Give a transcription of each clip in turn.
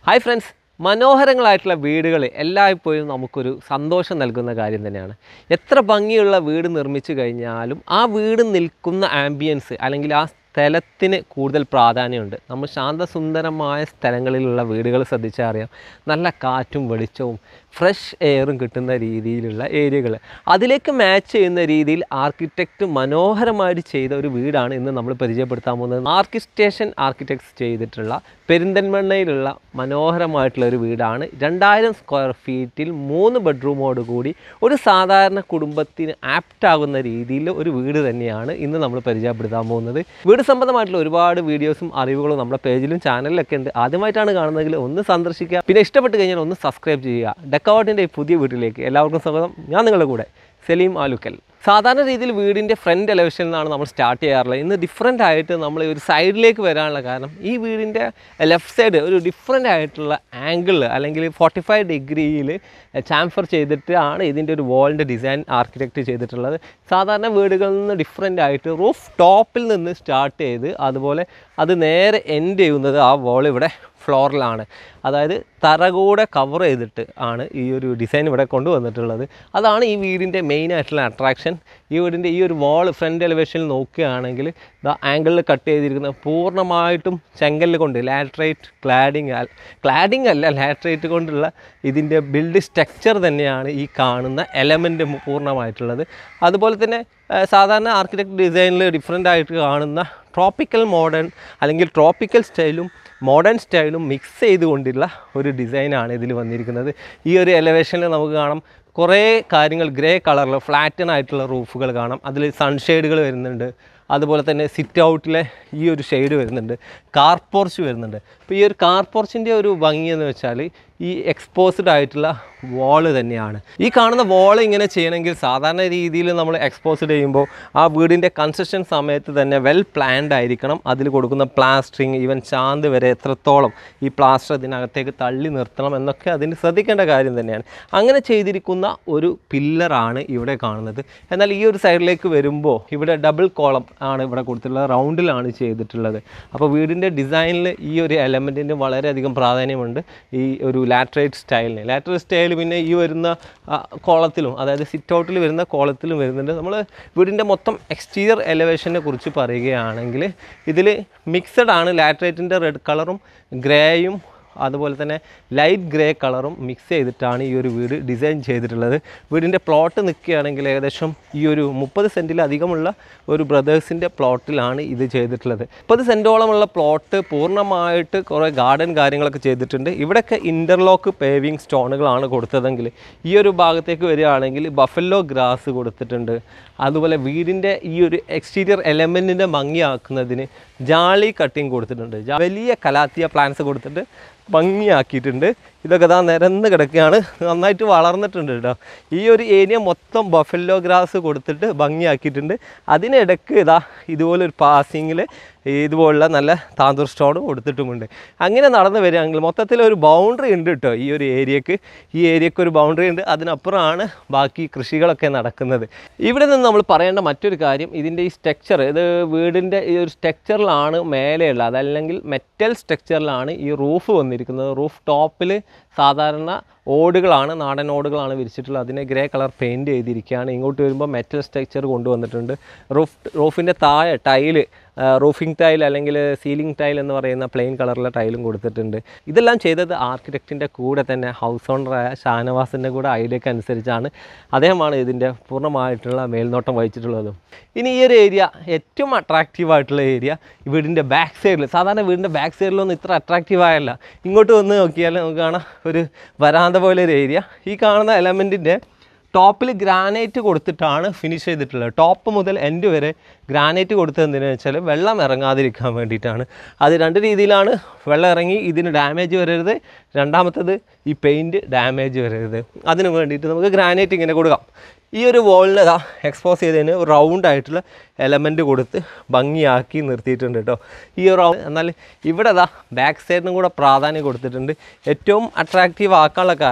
Hi friends മനോഹരങ്ങളായിട്ടുള്ള വീടുകൾ എല്ലായ്പ്പോഴും നമുക്കൊരു സന്തോഷം നൽകുന്ന കാര്യം തന്നെയാണ് എത്ര ഭംഗിയുള്ള വീട് നിർമ്മിച്ചു കഴിഞ്ഞാലും ആ വീട് നിൽക്കുന്ന ആംബിയൻസ് അല്ലെങ്കിൽ ആ സ്ഥലത്തിന് കൂടുതൽ പ്രാധാന്യമുണ്ട് നമ്മൾ ശാന്തസുന്ദരമായ സ്ഥലങ്ങളിലുള്ള വീടുകൾ ശ്രദ്ധിച്ചാൽ അറിയാം നല്ല കാറ്റും വെളിച്ചവും ഫ്രഷ് എയറും കിട്ടുന്ന രീതിയിലുള്ള ഏരിയകൾ അതിലേക്ക് മാച്ച് ചെയ്യുന്ന രീതിയിൽ ആർക്കിടെക്റ്റ് മനോഹരമായിട്ട് ചെയ്ത ഒരു വീടാണ് ഇന്ന് നമ്മൾ പരിചയപ്പെടുത്താൻ പോകുന്നത് ആർക്കിസ്റ്റേഷൻ ആർക്കിടെക്ട്സ് ചെയ്തിട്ടുള്ള പെരിന്തൽമണ്ണയിലുള്ള മനോഹരമായിട്ടുള്ള ഒരു വീടാണ് രണ്ടായിരം സ്ക്വയർ ഫീറ്റിൽ മൂന്ന് ബെഡ്റൂമോട് കൂടി ഒരു സാധാരണ കുടുംബത്തിന് ആപ്റ്റ് ആകുന്ന രീതിയിൽ ഒരു വീട് തന്നെയാണ് ഇന്ന് നമ്മൾ പരിചയപ്പെടുത്താൻ പോകുന്നത് വീട് സംബന്ധമായിട്ടുള്ള ഒരുപാട് വീഡിയോസും അറിവുകളും നമ്മുടെ പേജിലും ചാനലിലൊക്കെ ഉണ്ട് ആദ്യമായിട്ടാണ് കാണുന്നതെങ്കിൽ ഒന്ന് സന്ദർശിക്കുക പിന്നെ ഇഷ്ടപ്പെട്ട് കഴിഞ്ഞാൽ ഒന്ന് സബ്സ്ക്രൈബ് ചെയ്യുക ഡെക്കവാട്ടിൻ്റെ ഈ പുതിയ വീട്ടിലേക്ക് എല്ലാവർക്കും സ്വാഗതം ഞാൻ നിങ്ങളുടെ കൂടെ സലീം ആലുക്കൽ സാധാരണ രീതിയിൽ വീടിൻ്റെ ഫ്രണ്ട് എലവേഷനിൽ നിന്നാണ് നമ്മൾ സ്റ്റാർട്ട് ചെയ്യാറുള്ളത് ഇന്ന് ഡിഫറെൻ്റ് ആയിട്ട് നമ്മൾ ഒരു സൈഡിലേക്ക് വരാനുള്ള കാരണം ഈ വീടിൻ്റെ ലെഫ്റ്റ് സൈഡ് ഒരു ഡിഫറെൻ്റ് ആയിട്ടുള്ള ആംഗിൾ അല്ലെങ്കിൽ ഫോർട്ടി ഫൈവ് ഡിഗ്രിയിൽ ചാംഫർ ചെയ്തിട്ടാണ് ഇതിൻ്റെ ഒരു വാളിൻ്റെ ഡിസൈൻ ആർക്കിടെക്റ്റ് ചെയ്തിട്ടുള്ളത് സാധാരണ വീടുകളിൽ നിന്ന് ഡിഫറെൻ്റ് ആയിട്ട് റൂഫ് ടോപ്പിൽ നിന്ന് സ്റ്റാർട്ട് ചെയ്ത് അതുപോലെ അത് നേരെ എൻഡ് ചെയ്യുന്നത് ആ വാൾ ഇവിടെ ഫ്ലോറിലാണ് അതായത് തറ കൂടെ കവർ ചെയ്തിട്ട് ആണ് ഈ ഒരു ഡിസൈൻ ഇവിടെ കൊണ്ടുവന്നിട്ടുള്ളത് അതാണ് ഈ വീടിൻ്റെ മെയിൻ ആയിട്ടുള്ള അട്രാക്ഷൻ ഈ വീടിൻ്റെ ഈ ഒരു വാൾ ഫ്രണ്ട് എലിവേഷനിൽ നോക്കുകയാണെങ്കിൽ ദ ആംഗിളിൽ കട്ട് ചെയ്തിരിക്കുന്ന പൂർണ്ണമായിട്ടും ചെങ്കല്ല് കൊണ്ട് ലാട്രേറ്റ് ക്ലാഡിങ് ക്ലാഡിങ് അല്ല ലാട്രേറ്റ് കൊണ്ടുള്ള ഇതിൻ്റെ ബിൽഡ് സ്ട്രക്ചർ തന്നെയാണ് ഈ കാണുന്ന എലമെൻറ്റ് പൂർണ്ണമായിട്ടുള്ളത് അതുപോലെ തന്നെ ആ, സാധാരണ ആർക്കിടെക്ട് ഡിസൈനിൽ ഡിഫറെൻ്റ് ആയിട്ട് കാണുന്ന ട്രോപ്പിക്കൽ മോഡേൺ അല്ലെങ്കിൽ ട്രോപ്പിക്കൽ സ്റ്റൈലും മോഡേൺ സ്റ്റൈലും മിക്സ് ചെയ്തുകൊണ്ടുള്ള ഒരു ഡിസൈനാണ് ഇതിൽ വന്നിരിക്കുന്നത് ഈ ഒരു എലവേഷനിൽ നമുക്ക് കാണാം കുറേ കാര്യങ്ങൾ ഗ്രേ കളറിൽ ഫ്ലാറ്റൻ ആയിട്ടുള്ള റൂഫുകൾ കാണാം അതിൽ സൺഷെയ്ഡുകൾ വരുന്നുണ്ട് അതുപോലെ തന്നെ സിറ്റ് ഔട്ടിലെ ഈ ഒരു ഷെയ്ഡ് വരുന്നുണ്ട് കാർ പോർച്ച് വരുന്നുണ്ട് അപ്പോൾ ഈ ഒരു കാർ പോർച്ചിൻ്റെ ഒരു ഭംഗി എന്ന് വെച്ചാൽ ഈ എക്സ്പോസ്ഡ് ആയിട്ടുള്ള വാള് തന്നെയാണ് ഈ കാണുന്ന വാൾ ഇങ്ങനെ ചെയ്യണമെങ്കിൽ സാധാരണ രീതിയിൽ നമ്മൾ എക്സ്പോസ്ഡ് ചെയ്യുമ്പോൾ ആ വീടിൻ്റെ കൺസ്ട്രക്ഷൻ സമയത്ത് തന്നെ വെൽ പ്ലാൻഡ് ആയിരിക്കണം അതിൽ കൊടുക്കുന്ന പ്ലാസ്റ്ററിങ് ഈവൻ ചാന്ത് വരെ എത്രത്തോളം ഈ പ്ലാസ്റ്റർ ഇതിനകത്തേക്ക് തള്ളി നിർത്തണം എന്നൊക്കെ അതിന് ശ്രദ്ധിക്കേണ്ട കാര്യം തന്നെയാണ് അങ്ങനെ ചെയ്തിരിക്കുന്ന ഒരു പില്ലറാണ് ഇവിടെ കാണുന്നത് എന്നാൽ ഈ ഒരു സൈഡിലേക്ക് വരുമ്പോൾ ഇവിടെ ഡബിൾ കോളം ആണ് ഇവിടെ കൊടുത്തിട്ടുള്ളത് റൗണ്ടിലാണ് ചെയ്തിട്ടുള്ളത് അപ്പോൾ വീടിൻ്റെ ഡിസൈനിൽ ഈ ഒരു എലമെൻറ്റിന് വളരെയധികം പ്രാധാന്യമുണ്ട് ഈ ഒരു ലാറ്ററേറ്റ് സ്റ്റൈലിന് ലാറ്ററേറ്റ് സ്റ്റൈൽ പിന്നെ ഈ വരുന്ന ആ, കോളത്തിലും അതായത് സിറ്റ് ഔട്ടിൽ വരുന്ന കോളത്തിലും വരുന്നുണ്ട് നമ്മൾ വീടിൻ്റെ മൊത്തം എക്സ്റ്റീരിയർ എലവേഷനെ കുറിച്ച് പറയുകയാണെങ്കിൽ ഇതിൽ മിക്സഡ് ആണ് ലാറ്ററേറ്റിൻ്റെ റെഡ് കളറും ഗ്രേയും അതുപോലെ തന്നെ ലൈറ്റ് ഗ്രേ കളറും മിക്സ് ചെയ്തിട്ടാണ് ഈ ഒരു വീട് ഡിസൈൻ ചെയ്തിട്ടുള്ളത് വീടിൻ്റെ പ്ലോട്ട് നിൽക്കുകയാണെങ്കിൽ ഏകദേശം ഈ ഒരു മുപ്പത് സെൻറ്റിലധികമുള്ള ഒരു ബ്രദേഴ്സിൻ്റെ പ്ലോട്ടിലാണ് ഇത് ചെയ്തിട്ടുള്ളത് മുപ്പത് സെൻറ്റോളമുള്ള പ്ലോട്ട് പൂർണ്ണമായിട്ട് കുറേ ഗാർഡൻ കാര്യങ്ങളൊക്കെ ചെയ്തിട്ടുണ്ട് ഇവിടെയൊക്കെ ഇൻ്റർലോക്ക് പേവിങ് സ്റ്റോണുകളാണ് കൊടുത്തതെങ്കിൽ ഈ ഒരു ഭാഗത്തേക്ക് വരികയാണെങ്കിൽ ബഫല്ലോ ഗ്രാസ് കൊടുത്തിട്ടുണ്ട് അതുപോലെ വീടിൻ്റെ ഈ ഒരു എക്സ്റ്റീരിയർ എലമെൻറ്റിൻ്റെ ഭംഗിയാക്കുന്നതിന് ജാളി കട്ടിങ് കൊടുത്തിട്ടുണ്ട് ജാ- വലിയ കലാത്തിയ പ്ലാന്റ്സ് കൊടുത്തിട്ട് ഭംഗിയാക്കിയിട്ടുണ്ട് ഇതൊക്കെ ദാ നിരന്ന് കിടക്കുകയാണ് നന്നായിട്ട് വളർന്നിട്ടുണ്ട് കേട്ടോ ഈ ഒരു ഏരിയ മൊത്തം ബഫല്ലോ ഗ്രാസ് കൊടുത്തിട്ട് ഭംഗിയാക്കിയിട്ടുണ്ട് അതിനിടയ്ക്ക് ഇതാ ഇതുപോലെ ഒരു പാസിങ്ങിൽ ഇതുപോലുള്ള നല്ല താന്തൂർ സ്റ്റോണും കൊടുത്തിട്ടുമുണ്ട് അങ്ങനെ നടന്നു വരികയാണെങ്കിൽ മൊത്തത്തിൽ ഒരു ബൗണ്ടറി ഉണ്ട് കേട്ടോ ഈ ഒരു ഏരിയക്ക് ഈ ഏരിയക്ക് ഒരു ബൗണ്ടറി ഉണ്ട് അതിനപ്പുറമാണ് ബാക്കി കൃഷികളൊക്കെ നടക്കുന്നത് ഇവിടെ നിന്ന് നമ്മൾ പറയേണ്ട മറ്റൊരു കാര്യം ഇതിൻ്റെ ഈ സ്ട്രക്ചർ ഇത് വീടിൻ്റെ ഈ ഒരു സ്ട്രക്ചറിലാണ് മേലെയുള്ള അതല്ലെങ്കിൽ മെറ്റൽ സ്ട്രക്ചറിലാണ് ഈ റൂഫ് വന്നിരിക്കുന്നത് റൂഫ് ടോപ്പിൽ സാധാരണ ഓടുകളാണ് നാടൻ ഓടുകളാണ് വിരിച്ചിട്ടുള്ളത് അതിനെ ഗ്രേ കളർ പെയിൻറ്റ് ചെയ്തിരിക്കുകയാണ് ഇങ്ങോട്ട് വരുമ്പോൾ മെറ്റൽ സ്ട്രക്ചർ കൊണ്ടുവന്നിട്ടുണ്ട് റൂഫ് റൂഫിൻ്റെ താഴെ ടൈല് റൂഫിംഗ് ടൈൽ അല്ലെങ്കിൽ സീലിംഗ് ടൈൽ എന്ന് പറയുന്ന പ്ലെയിൻ കളറിലെ ടൈലും കൊടുത്തിട്ടുണ്ട് ഇതെല്ലാം ചെയ്തത് ആർക്കിടെക്റ്റിൻ്റെ കൂടെ തന്നെ ഹൗസ് ഓണറായ ഷാനവാസിൻ്റെ കൂടെ ഐഡിയക്ക് അനുസരിച്ചാണ് അദ്ദേഹമാണ് ഇതിൻ്റെ പൂർണ്ണമായിട്ടുള്ള മേൽനോട്ടം വഹിച്ചിട്ടുള്ളതും ഇനി ഈ ഒരു ഏരിയ ഏറ്റവും അട്രാക്റ്റീവ് ആയിട്ടുള്ള ഏരിയ വീടിൻ്റെ ബാക്ക് സൈഡിൽ സാധാരണ വീടിൻ്റെ ബാക്ക് സൈഡിലൊന്നും ഇത്ര അട്രാക്റ്റീവ് ആയല്ല ഇങ്ങോട്ട് വന്ന് നോക്കിയാൽ നമുക്ക് കാണാം ഒരു വരാന്ത പോലെ ഒരു ഏരിയ ഈ കാണുന്ന എലമെൻറ്റിൻ്റെ ടോപ്പിൽ ഗ്രാനൈറ്റ് കൊടുത്തിട്ടാണ് ഫിനിഷ് ചെയ്തിട്ടുള്ളത് ടോപ്പ് മുതൽ എൻഡ് വരെ ഗ്രാനൈറ്റ് കൊടുത്തത് എന്തിനാണെന്ന് വെച്ചാൽ വെള്ളം ഇറങ്ങാതിരിക്കാൻ വേണ്ടിയിട്ടാണ് അത് രണ്ട് രീതിയിലാണ് വെള്ളം ഇറങ്ങി ഇതിന് ഡാമേജ് വരരുത് രണ്ടാമത്തത് ഈ പെയിൻറ്റ് ഡാമേജ് വരരുത് അതിന് വേണ്ടിയിട്ട് നമുക്ക് ഗ്രാനൈറ്റ് ഇങ്ങനെ കൊടുക്കാം ഈ ഒരു വോളിന് ഇതാ എക്സ്പോസ് ചെയ്തതിന് റൗണ്ട് ആയിട്ടുള്ള എലമെൻറ്റ് കൊടുത്ത് ഭംഗിയാക്കി നിർത്തിയിട്ടുണ്ട് കേട്ടോ ഈ ഒരു റൗണ്ട് എന്നാൽ ഇവിടെ ഇതാ ബാക്ക് സൈഡിനും കൂടെ പ്രാധാന്യം കൊടുത്തിട്ടുണ്ട് ഏറ്റവും അട്രാക്റ്റീവ് ആക്കാനുള്ള കാരണം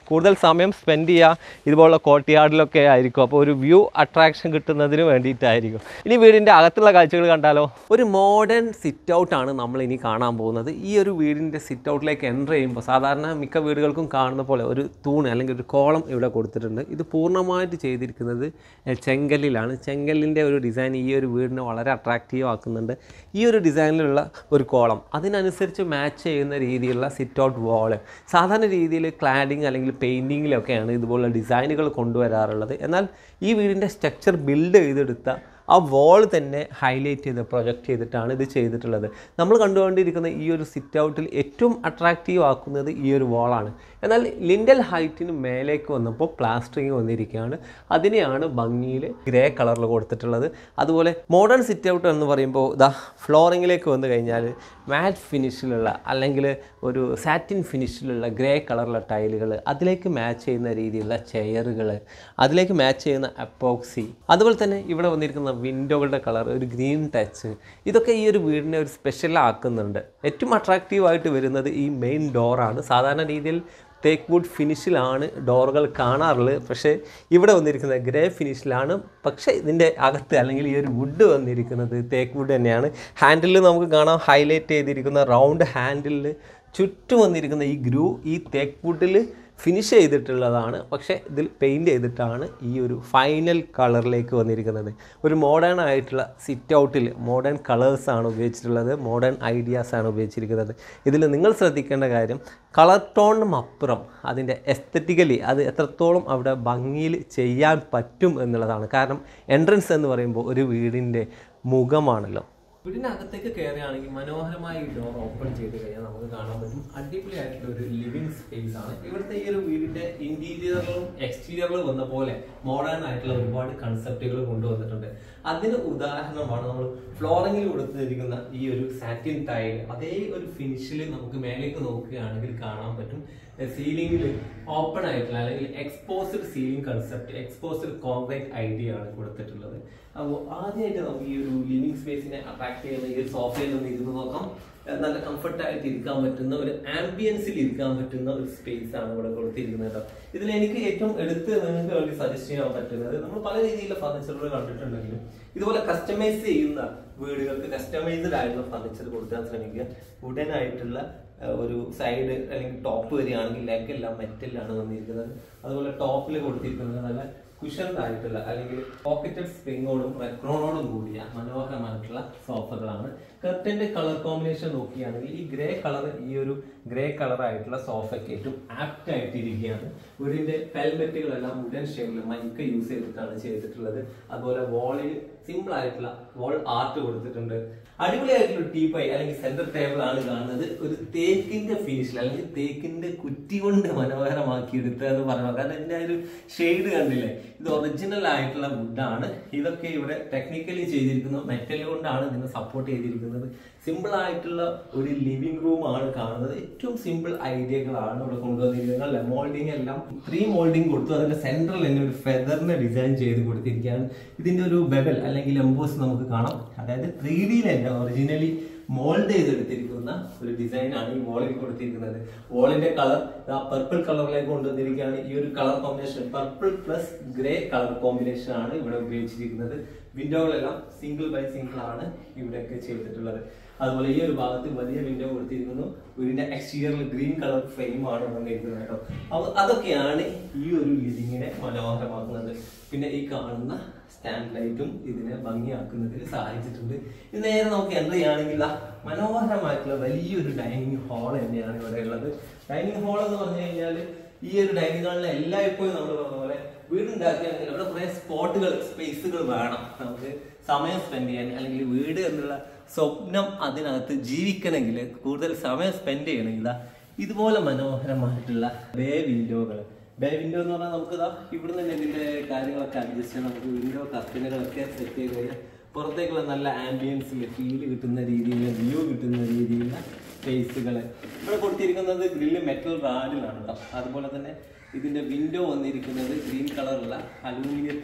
കൂടുതൽ സമയം സ്പെൻഡ് ചെയ്യുക ഇതുപോലുള്ള കോർട്ട്യാർഡിലൊക്കെ ആയിരിക്കും അപ്പോൾ ഒരു വ്യൂ അട്രാക്ഷൻ കിട്ടുന്നതിന് വേണ്ടിയിട്ടായിരിക്കും ഇനി വീടിൻ്റെ അകത്തുള്ള കാഴ്ചകൾ കണ്ടാലോ ഒരു മോഡേൺ സിറ്റ് ഔട്ടാണ് നമ്മൾ ഇനി കാണാൻ പോകുന്നത് ഈ ഒരു വീടിൻ്റെ സിറ്റ് ഔട്ടിലേക്ക് എൻ്റർ ചെയ്യുമ്പോൾ സാധാരണ മിക്ക വീടുകൾക്കും കാണുന്ന പോലെ ഒരു തൂണ് അല്ലെങ്കിൽ ഒരു കോളം ഇവിടെ കൊടുത്തിട്ടുണ്ട് ഇത് പൂർണ്ണമായിട്ട് ചെയ്തിരിക്കുന്നത് എഹ്, ചെങ്കല്ലിലാണ് ചെങ്കല്ലിൻ്റെ ഒരു ഡിസൈൻ ഈ ഒരു വീടിനെ വളരെ അട്രാക്റ്റീവ് ആക്കുന്നുണ്ട് ഈ ഒരു ഡിസൈനിലുള്ള ഒരു കോളം അതിനനുസരിച്ച് മാച്ച് ചെയ്യുന്ന രീതിയിലുള്ള സിറ്റ് ഔട്ട് വാള് സാധാരണ രീതിയിൽ ക്ലാഡിങ് അല്ലെങ്കിൽ പെയിൻറ്റിങ്ങിലൊക്കെയാണ് ഇതുപോലുള്ള ഡിസൈനുകൾ കൊണ്ടുവരാറുള്ളത് എന്നാൽ ഈ വീടിൻ്റെ സ്ട്രക്ചർ ബിൽഡ് ചെയ്തെടുത്ത ആ വോൾ തന്നെ ഹൈലൈറ്റ് ചെയ്ത് പ്രൊജക്റ്റ് ചെയ്തിട്ടാണ് ഇത് ചെയ്തിട്ടുള്ളത് നമ്മൾ കണ്ടുകൊണ്ടിരിക്കുന്ന ഈ ഒരു സിറ്റ് ഔട്ടിൽ ഏറ്റവും അട്രാക്റ്റീവ് ആക്കുന്നത് ഈ ഒരു വാളാണ് എന്നാൽ ലിൻഡൽ ഹൈറ്റിന് മേലേക്ക് വന്നപ്പോൾ പ്ലാസ്റ്ററിങ് വന്നിരിക്കുകയാണ് അതിനെയാണ് ഭംഗിയിൽ ഗ്രേ കളറിൽ കൊടുത്തിട്ടുള്ളത് അതുപോലെ മോഡേൺ സിറ്റ് ഔട്ട് എന്ന് പറയുമ്പോൾ ഇതാ ഫ്ലോറിങ്ങിലേക്ക് വന്നു കഴിഞ്ഞാൽ മാറ്റ് ഫിനിഷിലുള്ള അല്ലെങ്കിൽ ഒരു സാറ്റിൻ ഫിനിഷിലുള്ള ഗ്രേ കളറിലുള്ള ടൈലുകൾ അതിലേക്ക് മാച്ച് ചെയ്യുന്ന രീതിയിലുള്ള ചെയറുകൾ അതിലേക്ക് മാച്ച് ചെയ്യുന്ന അപ്പോക്സി അതുപോലെ തന്നെ ഇവിടെ വന്നിരിക്കുന്ന വിൻഡോകളുടെ കളർ ഒരു ഗ്രീൻ ടച്ച് ഇതൊക്കെ ഈ ഒരു വീടിനെ ഒരു സ്പെഷ്യൽ ആക്കുന്നുണ്ട് ഏറ്റവും അട്രാക്റ്റീവ് ആയിട്ട് വരുന്നത് ഈ മെയിൻ ഡോറാണ് സാധാരണ രീതിയിൽ തേക്ക് വുഡ് ഫിനിഷിലാണ് ഡോറുകൾ കാണാറുള്ളത് പക്ഷേ ഇവിടെ വന്നിരിക്കുന്നത് ഗ്രേ ഫിനിഷിലാണ് പക്ഷേ ഇതിൻ്റെ അകത്ത് അല്ലെങ്കിൽ ഈ ഒരു വുഡ് വന്നിരിക്കുന്നത് തേക്ക് വുഡ് തന്നെയാണ് ഹാൻഡിലിൽ നമുക്ക് കാണാം ഹൈലൈറ്റ് ചെയ്തിരിക്കുന്ന റൗണ്ട് ഹാൻഡിലിൽ ചുറ്റും വന്നിരിക്കുന്ന ഈ ഗ്രൂ ഈ തേക്ക് വുഡിൽ ഫിനിഷ് ചെയ്തിട്ടുള്ളതാണ് പക്ഷേ ഇതിൽ പെയിൻറ് ചെയ്തിട്ടാണ് ഈ ഒരു ഫൈനൽ കളറിലേക്ക് വന്നിരിക്കുന്നത് ഒരു മോഡേൺ ആയിട്ടുള്ള സിറ്റ് ഔട്ടിൽ മോഡേൺ കളേഴ്സാണ് ഉപയോഗിച്ചിട്ടുള്ളത് മോഡേൺ ഐഡിയാസാണ് ഉപയോഗിച്ചിരിക്കുന്നത് ഇതിൽ നിങ്ങൾ ശ്രദ്ധിക്കേണ്ട കാര്യം കളർ ടോണിനും അപ്പുറം അതിൻ്റെ എസ്തറ്റിക്കലി അത് എത്രത്തോളം അവിടെ ഭംഗിയിൽ ചെയ്യാൻ പറ്റും എന്നുള്ളതാണ് കാരണം എൻട്രൻസ് എന്ന് പറയുമ്പോൾ ഒരു വീടിൻ്റെ മുഖമാണല്ലോ വീടിനകത്തേക്ക് കയറുകയാണെങ്കിൽ മനോഹരമായ ഈ ഡോർ ഓപ്പൺ ചെയ്ത് കഴിഞ്ഞാൽ നമുക്ക് കാണാൻ പറ്റും അടിപൊളിയായിട്ടുള്ള ഒരു ലിവിങ് സ്പേസ് ആണ് ഇവിടുത്തെ ഈ ഒരു വീടിന്റെ ഇന്റീരിയറിലും എക്സ്റ്റീരിയറിലും വന്ന പോലെ മോഡേൺ ആയിട്ടുള്ള ഒരുപാട് കൺസെപ്റ്റുകൾ കൊണ്ടുവന്നിട്ടുണ്ട് അതിന് ഉദാഹരണമാണ് നമ്മൾ ഫ്ലോറിങ്ങിൽ കൊടുത്തിരിക്കുന്ന ഈ ഒരു സാറ്റിൻ ടൈൽ അതേ ഒരു ഫിനിഷിൽ നമുക്ക് മേലേക്ക് നോക്കുകയാണെങ്കിൽ കാണാൻ പറ്റും സീലിംഗിൽ ഓപ്പൺ ആയിട്ടുള്ള അല്ലെങ്കിൽ exposed ceiling concept exposed concrete idea ആണ് കൊടുത്തിട്ടുള്ളത് അപ്പോൾ ആദ്യമായിട്ട് നമുക്ക് ഈ ഒരു ലിവിംഗ് സ്പേസിനെ അട്രാക്ട് ചെയ്യുന്ന ഈ ഒരു സോഫയിൽ ഒന്ന് ഇരുന്ന് നോക്കാം ഏഹ് നല്ല കംഫർട്ടായിട്ട് ഇരിക്കാൻ പറ്റുന്ന ഒരു ആംബിയൻസിൽ ഇരിക്കാൻ പറ്റുന്ന ഒരു സ്പേസ് ആണ് ഇവിടെ കൊടുത്തിരിക്കുന്നത് കേട്ടോ ഇതിൽ എനിക്ക് ഏറ്റവും എടുത്ത് നിങ്ങൾക്ക് വേണ്ടി സജസ്റ്റ് ചെയ്യാൻ പറ്റുന്നത് നമ്മൾ പല രീതിയിലുള്ള ഫർണിച്ചറുകൾ കണ്ടിട്ടുണ്ടെങ്കിലും ഇതുപോലെ കസ്റ്റമൈസ് ചെയ്യുന്ന വീടുകൾക്ക് കസ്റ്റമൈസ്ഡ് ആയിട്ടുള്ള ഫർണിച്ചർ കൊടുക്കാൻ ശ്രമിക്കുക വുഡൻ ആയിട്ടുള്ള ഏഹ് ഒരു സൈഡ് അല്ലെങ്കിൽ ടോപ്പ് വരികയാണെങ്കിൽ ലെഗ് എല്ലാം മെറ്റലിലാണ് വന്നിരിക്കുന്നത് അതുപോലെ ടോപ്പിൽ കൊടുത്തിരിക്കുന്നത് നല്ല കുഷൻഡ് ആയിട്ടുള്ള അല്ലെങ്കിൽ പോക്കറ്റഡ് സ്പ്രിങ്ങോടും റെക്രോണോടും കൂടിയ മനോഹരമായിട്ടുള്ള സോഫകളാണ് കർട്ടന്റെ കളർ കോമ്പിനേഷൻ നോക്കുകയാണെങ്കിൽ ഈ ഗ്രേ കളർ ഈ ഒരു ഗ്രേ കളർ ആയിട്ടുള്ള സോഫയ്ക്ക് ഏറ്റവും ആപ്റ്റ് ആയിട്ടിരിക്കുകയാണ് വീടിന്റെ പെൽമെറ്റുകളെല്ലാം വുഡൻ ഷേപ്പിൽ മൈക്ക യൂസ് ചെയ്തിട്ടാണ് ചെയ്തിട്ടുള്ളത് അതുപോലെ വാളിൽ സിമ്പിൾ ആയിട്ടുള്ള വാൾ ആർട്ട് കൊടുത്തിട്ടുണ്ട് അടിപൊളിയായിട്ടുള്ള ടീപ്പായി അല്ലെങ്കിൽ സെന്റർ ടേബിൾ ആണ് കാണുന്നത് ഒരു തേക്കിന്റെ ഫിനിഷിൽ അല്ലെങ്കിൽ തേക്കിന്റെ കുറ്റി കൊണ്ട് മനോഹരമാക്കി എടുത്തതെന്ന് പറയുന്നത് കാരണം ഇതിന്റെ ആ ഒരു ഷെയ്ഡ് കണ്ടില്ലേ ഇത് ഒറിജിനൽ ആയിട്ടുള്ള വുഡാണ് ഇതൊക്കെ ഇവിടെ ടെക്നിക്കലി ചെയ്തിരിക്കുന്ന മെറ്റൽ കൊണ്ടാണ് ഇതിനെ സപ്പോർട്ട് ചെയ്തിരിക്കുന്നത് സിമ്പിൾ ആയിട്ടുള്ള ഒരു ലിവിംഗ് റൂം ആണ് കാണുന്നത് ഏറ്റവും സിമ്പിൾ ഐഡിയകളാണ് ഇവിടെ കൊണ്ടുവന്നിരിക്കുന്നത് മോൾഡിംഗ് എല്ലാം ത്രീ മോൾഡിംഗ് കൊടുത്തു അതിന്റെ സെന്ററിൽ തന്നെ ഒരു ഫെദറിനെ ഡിസൈൻ ചെയ്ത് കൊടുത്തിരിക്കുകയാണ് ഇതിന്റെ ഒരു ബെബൽ അല്ലെങ്കിൽ എംബോസ് നമുക്ക് കാണാം അതായത് ത്രീ ഡിയിൽ തന്നെ ഒറിജിനലി മോൾഡ് ചെയ്തെടുത്തിരിക്കുന്ന ഒരു ഡിസൈൻ ആണ് ഈ വോളിൽ കൊടുത്തിരിക്കുന്നത് വോളിന്റെ കളർ പർപ്പിൾ കളറിലേക്ക് കൊണ്ടുവന്നിരിക്കുകയാണ് ഈ ഒരു colour combination purple plus grey colour combination ആണ് ഇവിടെ ഉപയോഗിച്ചിരിക്കുന്നത് വിൻഡോകളെല്ലാം സിംഗിൾ ബൈ സിംഗിൾ ആണ് ഇവിടെയൊക്കെ ചെയ്തിട്ടുള്ളത് അതുപോലെ ഈ ഒരു ഭാഗത്ത് വലിയ വിൻഡോ കൊടുത്തിരിക്കുന്നു വീടിന്റെ എക്സ്റ്റീരിയറിൽ ഗ്രീൻ കളർ ഫ്രെയിം ആണ് വന്നിരിക്കുന്നത് കേട്ടോ അപ്പൊ അതൊക്കെയാണ് ഈ ഒരു ലിവിങ്ങിനെ മനോഹരമാക്കുന്നത് പിന്നെ ഈ കാണുന്ന സ്റ്റാൻഡ് ലൈറ്റും ഇതിനെ ഭംഗിയാക്കുന്നതിൽ സഹായിച്ചിട്ടുണ്ട് ഇത് നേരെ നമുക്ക് എൻ്റർ ചെയ്യുകയാണെങ്കിൽ ദാ മനോഹരമായിട്ടുള്ള വലിയൊരു ഡൈനിങ് ഹാൾ തന്നെയാണ് ഇവിടെ ഉള്ളത് ഡൈനിങ് ഹാൾ എന്ന് പറഞ്ഞു കഴിഞ്ഞാൽ ഈ ഒരു ഡൈനിങ് ഹാളിൽ എല്ലായ്പ്പോഴും നമ്മൾ പറഞ്ഞ പോലെ വീടുണ്ടാക്കുകയാണെങ്കിൽ അവിടെ കുറെ സ്പോട്ടുകൾ സ്പേസുകൾ വേണം നമുക്ക് സമയം സ്പെൻഡ് ചെയ്യാൻ അല്ലെങ്കിൽ വീട് എന്നുള്ള സ്വപ്നം അതിനകത്ത് ജീവിക്കണമെങ്കിൽ കൂടുതൽ സമയം സ്പെൻഡ് ചെയ്യണമെങ്കിൽ ദാ ഇതുപോലെ മനോഹരമായിട്ടുള്ള ബേ വിൻഡോകൾ ബേ വിൻഡോ എന്ന് പറഞ്ഞാൽ നമുക്ക് ഇതാ ഇവിടുന്ന് തന്നെ ഇതിന്റെ കാര്യങ്ങളൊക്കെ അഡ്ജസ്റ്റ് ചെയ്യാൻ നമുക്ക് വിൻഡോ കർട്ടനുകളൊക്കെ സെറ്റ് ചെയ്ത് കഴിഞ്ഞാൽ പുറത്തേക്കുള്ള നല്ല ആംബിയൻസിൽ ഫീൽ കിട്ടുന്ന രീതിയിൽ വ്യൂ കിട്ടുന്ന രീതിയിലുള്ള സ്പേസുകൾ ഇവിടെ കൊടുത്തിരിക്കുന്നത് ഗ്രില്ല് മെറ്റൽ റാഡിലാണ് കേട്ടോ അതുപോലെ തന്നെ ഇതിന്റെ വിൻഡോ വന്നിരിക്കുന്നത് ഗ്രീൻ കളറുള്ള അലൂമിനിയത്തിൽ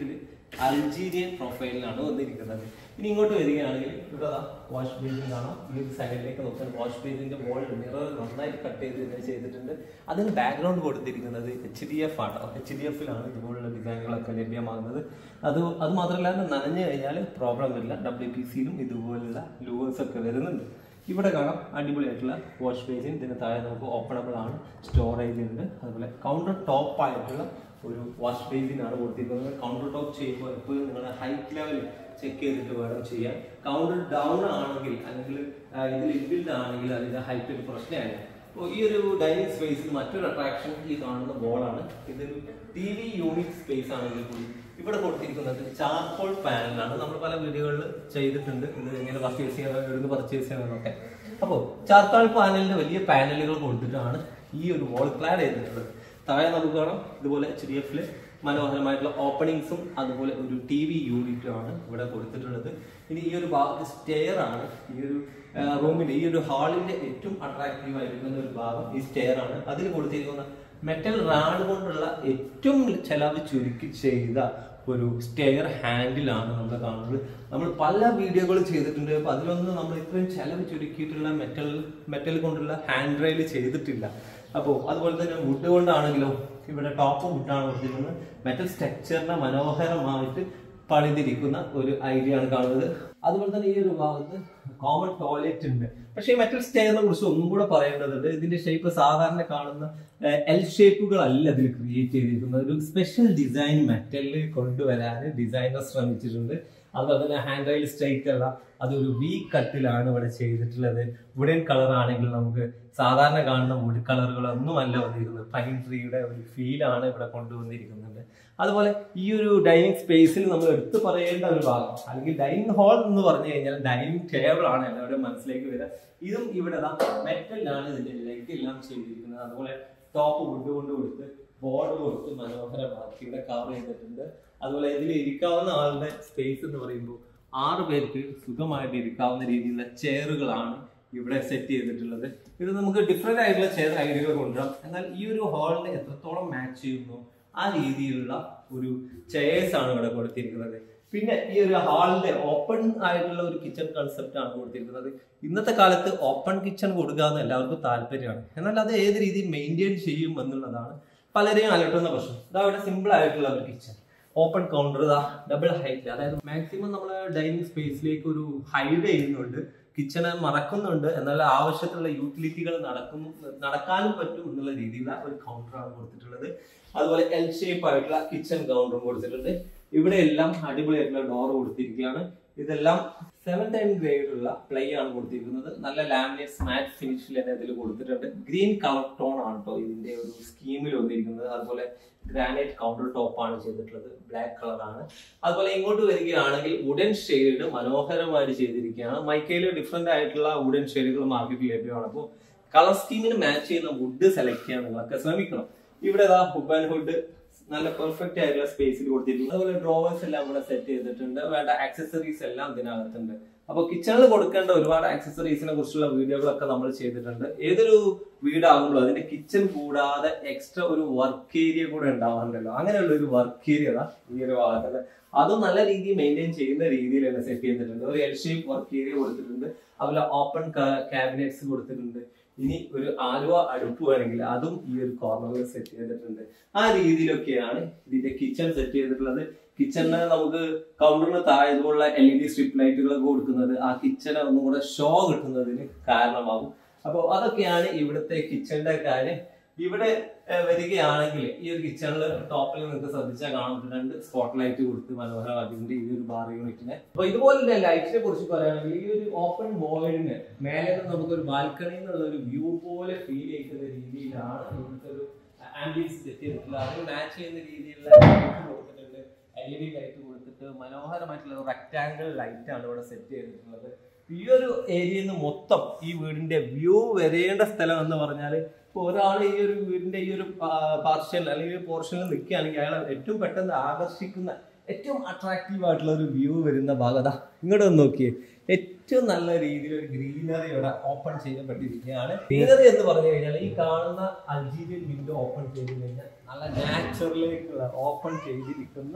അൾജീരിയൻ പ്രൊഫൈലിലാണ് വന്നിരിക്കുന്നത് ഇനി ഇങ്ങോട്ട് വരികയാണെങ്കിൽ ഇവിടെ വാഷ് ബേസിൻ കാണാം ഈ ഒരു സൈഡിലേക്ക് നോക്കാൻ വാഷ് ബേസിന്റെ വോൾ മിറർ നന്നായിട്ട് കട്ട് ചെയ്ത് ഇതിനെ ചെയ്തിട്ടുണ്ട് അതിന് ബാക്ക്ഗ്രൗണ്ട് കൊടുത്തിരിക്കുന്നത് എച്ച് ഡി എഫ് ആണ് എച്ച് ഡി എഫിലാണ് ഇതുപോലുള്ള ഡിസൈനുകളൊക്കെ ലഭ്യമാകുന്നത് അത് അത് മാത്രമല്ല അത് നനഞ്ഞു കഴിഞ്ഞാൽ പ്രോബ്ലം വരില്ല ഡബ്ല്യു പി സിയിലും ഇതുപോലുള്ള ലൂവേഴ്സ് ഒക്കെ വരുന്നുണ്ട് ഇവിടെ കാണാം അടിപൊളിയായിട്ടുള്ള വാഷ് ബേസിൻ ഇതിന് താഴെ നമുക്ക് ഓപ്പണബിൾ ആണ് സ്റ്റോറേജ് ഉണ്ട് അതുപോലെ കൗണ്ടർ ടോപ്പ് ആയിട്ടുള്ള ഒരു വാഷ് ബേസിനാണ് കൊടുത്തിരിക്കുന്നത് കൗണ്ടർ ടോപ്പ് ചെയ്യുമ്പോൾ എപ്പോഴും നിങ്ങളുടെ ഹൈറ്റ് ലെവൽ ചെക്ക് ചെയ്തിട്ട് വേണം ചെയ്യാൻ കൗണ്ടർ ഡൗൺ ആണെങ്കിൽ അല്ലെങ്കിൽ ആ, ഇതിൽ ഇൻബിൽഡ് ആണെങ്കിൽ അതിന്റെ ഹൈറ്റ് ഒരു പ്രശ്നമാണ് അപ്പോൾ ഈ ഒരു ഡൈനിങ് സ്പേസിൽ മറ്റൊരു അട്രാക്ഷൻ ഈ കാണുന്ന ബോളാണ് ഇതൊരു ടി വി യൂണിറ്റ് സ്പേസ് ആണെങ്കിൽ കൂടി ഇവിടെ കൊടുത്തിരിക്കുന്നത് ചാർക്കോൾ പാനലാണ് നമ്മൾ പല വീഡിയോകളിൽ ചെയ്തിട്ടുണ്ട് ഇത് എങ്ങനെ പർച്ചേസ് ചെയ്യണം എവിടുന്ന് പർച്ചേസ് ചെയ്യണമെന്നൊക്കെ അപ്പോൾ ചാർക്കോൾ പാനലിന്റെ വലിയ പാനലുകൾ കൊടുത്തിട്ടാണ് ഈ ഒരു വോൾ ക്ലാഡ് ചെയ്തിട്ടുള്ളത് താഴെ നമുക്ക് കാണാം ഇതുപോലെ എച്ച് ഡി എഫിൽ മനോഹരമായിട്ടുള്ള ഓപ്പണിങ്സും അതുപോലെ ഒരു ടി വി യൂണിറ്റും ആണ് ഇവിടെ കൊടുത്തിട്ടുള്ളത് ഇനി ഈ ഒരു ഭാഗത്ത് സ്റ്റെയർ ആണ് ഈ ഒരു റൂമിന്റെ ഈ ഒരു ഹാളിന്റെ ഏറ്റവും അട്രാക്റ്റീവ് ആയിരിക്കുന്ന ഒരു ഭാഗം ഈ സ്റ്റെയർ ആണ് അതിൽ കൊടുത്തിരിക്കുന്ന മെറ്റൽ റാഡ് കൊണ്ടുള്ള ഏറ്റവും ചെലവ് ചുരുക്കി ചെയ്ത ഒരു സ്റ്റെയർ ഹാൻഡിലാണ് നമ്മൾ കാണുന്നത് നമ്മൾ പല വീഡിയോകൾ ചെയ്തിട്ടുണ്ട് അപ്പൊ അതിലൊന്നും നമ്മൾ ഇത്രയും ചെലവ് ചുരുക്കിയിട്ടുള്ള മെറ്റൽ മെറ്റൽ കൊണ്ടുള്ള ഹാൻഡ് റെയിൽ ചെയ്തിട്ടില്ല അപ്പോൾ അതുപോലെ തന്നെ വുഡ് കൊണ്ടാണെങ്കിലും ഇവിടെ ടോപ്പ് വുഡാണ് കൊടുത്തിരിക്കുന്നത് മെറ്റൽ സ്ട്രക്ചറിനെ മനോഹരമായിട്ട് പണിതിരിക്കുന്ന ഒരു ഐഡിയ ആണ് കാണുന്നത് അതുപോലെ തന്നെ ഈ ഒരു ഭാഗത്ത് കോമൺ ടോയ്ലറ്റ് ഉണ്ട് പക്ഷേ ഈ മെറ്റൽ സ്റ്റെയറിനെ കുറിച്ച് ഒന്നും കൂടെ പറയേണ്ടതുണ്ട് ഇതിന്റെ ഷേപ്പ് സാധാരണ കാണുന്ന എൽ ഷേപ്പുകളല്ല ഇതിൽ ക്രിയേറ്റ് ചെയ്തിരിക്കുന്നത് ഒരു സ്പെഷ്യൽ ഡിസൈൻ മെറ്റലിൽ കൊണ്ടുവരാൻ ഡിസൈനർ ശ്രമിച്ചിട്ടുണ്ട് അതുപോലെ തന്നെ ഹാൻഡ് റൈൽ സ്ട്രൈറ്റ് അല്ല അതൊരു വി കട്ടിലാണ് ഇവിടെ ചെയ്തിട്ടുള്ളത് വുഡൻ കളർ ആണെങ്കിൽ നമുക്ക് സാധാരണ കാണുന്ന വുഡ് കളറുകളൊന്നും അല്ല വന്നിരിക്കുന്നത് പൈൻ ട്രീയുടെ ഒരു ഫീലാണ് ഇവിടെ കൊണ്ടുവന്നിരിക്കുന്നുണ്ട് അതുപോലെ ഈ ഒരു ഡൈനിങ് സ്പേസിൽ നമ്മൾ എടുത്തു പറയേണ്ട ഒരു ഭാഗം അല്ലെങ്കിൽ ഡൈനിങ് ഹാൾ എന്ന് പറഞ്ഞു കഴിഞ്ഞാൽ ഡൈനിങ് ടേബിൾ ആണ് എല്ലാവരുടെയും മനസ്സിലേക്ക് വരിക ഇതും ഇവിടെ മെറ്റലിലാണ് ഇതിന്റെ ലെഗ് എല്ലാം ചെയ്തിരിക്കുന്നത് അതുപോലെ ടോപ്പ് വുഡ് കൊണ്ട് കൊടുത്ത് ബോർഡ് കൊടുത്ത് മനോഹരമാക്കി ഇവിടെ കവർ ചെയ്തിട്ടുണ്ട് അതുപോലെ ഇതിൽ ഇരിക്കാവുന്ന ആളുടെ സ്പേസ് എന്ന് പറയുമ്പോൾ ആറ് പേർക്ക് സുഖമായിട്ട് ഇരിക്കാവുന്ന രീതിയിലുള്ള ചെയറുകളാണ് ഇവിടെ സെറ്റ് ചെയ്തിട്ടുള്ളത് ഇത് നമുക്ക് ഡിഫറെന്റ് ആയിട്ടുള്ള ചെയർ ഐഡിയകൾ കൊണ്ടുവരാം എന്നാൽ ഈ ഒരു ഹാളിന് എത്രത്തോളം മാച്ച് ചെയ്യുന്നു ആ രീതിയിലുള്ള ഒരു ചെയർസ് ആണ് ഇവിടെ കൊടുത്തിരിക്കുന്നത് പിന്നെ ഈ ഒരു ഹാളിന്റെ ഓപ്പൺ ആയിട്ടുള്ള ഒരു കിച്ചൺ കൺസെപ്റ്റ് ആണ് കൊടുത്തിരിക്കുന്നത് ഇന്നത്തെ കാലത്ത് ഓപ്പൺ കിച്ചൺ കൊടുക്കുക എന്ന് എല്ലാവർക്കും താല്പര്യമാണ് എന്നാൽ അത് ഏത് രീതിയിൽ മെയിൻറ്റെയിൻ ചെയ്യും എന്നുള്ളതാണ് പലരെയും അലട്ടുന്ന പ്രശ്നം ഇതാ ഇവിടെ സിമ്പിൾ ആയിട്ടുള്ള ഒരു കിച്ചൺ ഓപ്പൺ കൗണ്ടർ ഇതാ ഡബിൾ ഹൈറ്റ് അതായത് മാക്സിമം നമ്മൾ ഡൈനിങ് സ്പേസിലേക്ക് ഒരു ഹൈഡ് ചെയ്യുന്നുണ്ട് കിച്ചണ് മറക്കുന്നുണ്ട് എന്നാൽ ആവശ്യത്തിലുള്ള യൂട്ടിലിറ്റികൾ നടക്കുന്നു നടക്കാനും പറ്റും എന്നുള്ള രീതിയിലുള്ള ഒരു കൗണ്ടറാണ് കൊടുത്തിട്ടുള്ളത് അതുപോലെ എൽ ഷേപ്പ് ആയിട്ടുള്ള കിച്ചൺ കൗണ്ടറും കൊടുത്തിട്ടുണ്ട് ഇവിടെ എല്ലാം അടിപൊളിയായിട്ടുള്ള ഡോർ കൊടുത്തിരിക്കുകയാണ് ഇതെല്ലാം സെവൻ ടൈം ഗ്രേഡ് ഉള്ള പ്ലേ ആണ് കൊടുത്തിരിക്കുന്നത് നല്ല ലാമിനേറ്റ് മാറ്റ് ഫിനിഷിൽ തന്നെ ഇതിൽ കൊടുത്തിട്ടുണ്ട് ഗ്രീൻ കളർ ടോൺ ആണ് കേട്ടോ ഇതിന്റെ ഒരു സ്കീമിൽ വന്നിരിക്കുന്നത് അതുപോലെ ഗ്രാനൈറ്റ് കൗണ്ടർ ടോപ്പ് ആണ് ചെയ്തിട്ടുള്ളത് ബ്ലാക്ക് കളർ ആണ് അതുപോലെ ഇങ്ങോട്ട് വരികയാണെങ്കിൽ വുഡൻ ഷെയ്ഡ് മനോഹരമായിട്ട് ചെയ്തിരിക്കുകയാണ് മൈക്കയിൽ ഡിഫറെന്റ് ആയിട്ടുള്ള വുഡൻ ഷെയ്ഡുകൾ മാർക്കറ്റിൽ ലഭ്യമാണ് അപ്പോൾ കളർ സ്കീമിന് മാച്ച് ചെയ്യുന്ന വുഡ് സെലക്ട് ചെയ്യാൻ നിങ്ങളൊക്കെ ശ്രമിക്കണം ഇവിടെ ഹുബ് ആൻഡ് ഹുഡ് നല്ല പെർഫെക്റ്റ് ആയിട്ടുള്ള സ്പേസിൽ കൊടുത്തിരിക്കുന്നു അതുപോലെ ഡ്രോവേഴ്സ് എല്ലാം ഇവിടെ സെറ്റ് ചെയ്തിട്ടുണ്ട് വേണ്ട ആക്സസറീസ് എല്ലാം ഇതിനകത്തുണ്ട് അപ്പൊ കിച്ചണിൽ കൊടുക്കേണ്ട ഒരുപാട് ആക്സസറീസിനെ കുറിച്ചുള്ള വീഡിയോകളൊക്കെ നമ്മൾ ചെയ്തിട്ടുണ്ട് ഏതൊരു വീടാകുമ്പോഴും അതിന്റെ കിച്ചൺ കൂടാതെ എക്സ്ട്രാ ഒരു വർക്ക് ഏരിയ കൂടെ ഉണ്ടാവാറുണ്ടല്ലോ അങ്ങനെയുള്ള ഒരു വർക്ക് ഏരിയ ഈ ഒരു ഭാഗത്ത് അതും നല്ല രീതിയിൽ മെയിൻറ്റെയിൻ ചെയ്യുന്ന രീതിയിൽ തന്നെ സെറ്റ് ചെയ്തിട്ടുണ്ട് ഒരു എൽ ഷേപ്പ് വർക്ക് ഏരിയ കൊടുത്തിട്ടുണ്ട് അതുപോലെ ഓപ്പൺ ക്യാബിനറ്റ്സ് കൊടുത്തിട്ടുണ്ട് ഇനി ഒരു ആലുവ അടുപ്പ് വേണമെങ്കിൽ അതും ഈ ഒരു കോർണറിൽ സെറ്റ് ചെയ്തിട്ടുണ്ട് ആ രീതിയിലൊക്കെയാണ് ഇതിന്റെ കിച്ചൺ സെറ്റ് ചെയ്തിട്ടുള്ളത് കിച്ചണിന് നമുക്ക് കൗണ്ടറിന് താഴെ ഇതുപോലുള്ള എൽ ഇ ഡി സ്ട്രിപ്പ് ലൈറ്റുകളൊക്കെ കൊടുക്കുന്നത് ആ കിച്ചണ് ഒന്നും കൂടെ ഷോ കിട്ടുന്നതിന് കാരണമാകും അപ്പോൾ അതൊക്കെയാണ് ഇവിടുത്തെ കിച്ചണിന്റെ കാര്യം ഇവിടെ ഏഹ്, വരികയാണെങ്കിൽ ഈ ഒരു കിച്ചണിൽ ടോപ്പിൽ നിങ്ങൾക്ക് ശ്രദ്ധിച്ചാൽ കാണാൻ പറ്റും രണ്ട് സ്പോട്ട് ലൈറ്റ് കൊടുത്ത് മനോഹരമാക്കിയിട്ടുണ്ട് ഈ ഒരു ബാർ യൂണിറ്റിനെ അപ്പൊ ഇതുപോലെ ലൈറ്റിനെ കുറിച്ച് പറയുകയാണെങ്കിൽ ഈ ഒരു ഓപ്പൺ വോയിഡിന് മേലെ നിന്ന് നമുക്ക് ഒരു ബാൽക്കണി എന്നുള്ള ഒരു വ്യൂ പോലെ ഫീൽ ചെയ്യുന്ന രീതിയിലാണ് ഇവിടുത്തെ ഒരു ആംബിയൻസ് സെറ്റ് ചെയ്തിട്ടുള്ളത് അതിന് മാച്ച് ചെയ്യുന്ന രീതിയിലുള്ള light കൊടുത്തിട്ടുണ്ട് എൽ ഇ ഡി ലൈറ്റ് കൊടുത്തിട്ട് മനോഹരമായിട്ടുള്ള ഒരു റെക്ടാങ്കിൾ ലൈറ്റ് ആണ് ഇവിടെ സെറ്റ് ചെയ്തിട്ടുള്ളത് ഈ ഒരു ഏരിയയിൽ നിന്ന് മൊത്തം ഈ വീടിന്റെ വ്യൂ വരേണ്ട സ്ഥലം എന്ന് പറഞ്ഞാൽ ഇപ്പൊ ഒരാൾ ഈ ഒരു വീടിന്റെ ഈ ഒരു പാർഷ്യൽ അല്ലെങ്കിൽ പോർഷനിൽ നിൽക്കുകയാണെങ്കിൽ അയാളെ ഏറ്റവും പെട്ടെന്ന് ആകർഷിക്കുന്ന ഏറ്റവും അട്രാക്റ്റീവ് ആയിട്ടുള്ള ഒരു വ്യൂ വരുന്ന ഭാഗത ഇങ്ങോട്ട് ഒന്ന് നോക്കിയേ ഏറ്റവും നല്ല രീതിയിൽ ഒരു ഗ്രീനറി ഇവിടെ ഓപ്പൺ ചെയ്യപ്പെട്ടിരിക്കുകയാണ് ഗ്രീനറി എന്ന് പറഞ്ഞു കഴിഞ്ഞാൽ ഈ കാണുന്ന അൾജീരിയൻ വിൻഡോ ഓപ്പൺ ചെയ്ത് കഴിഞ്ഞാൽ നല്ല നാച്ചുറലിലേക്കുള്ള ഓപ്പൺ ചെയ്തിരിക്കുന്ന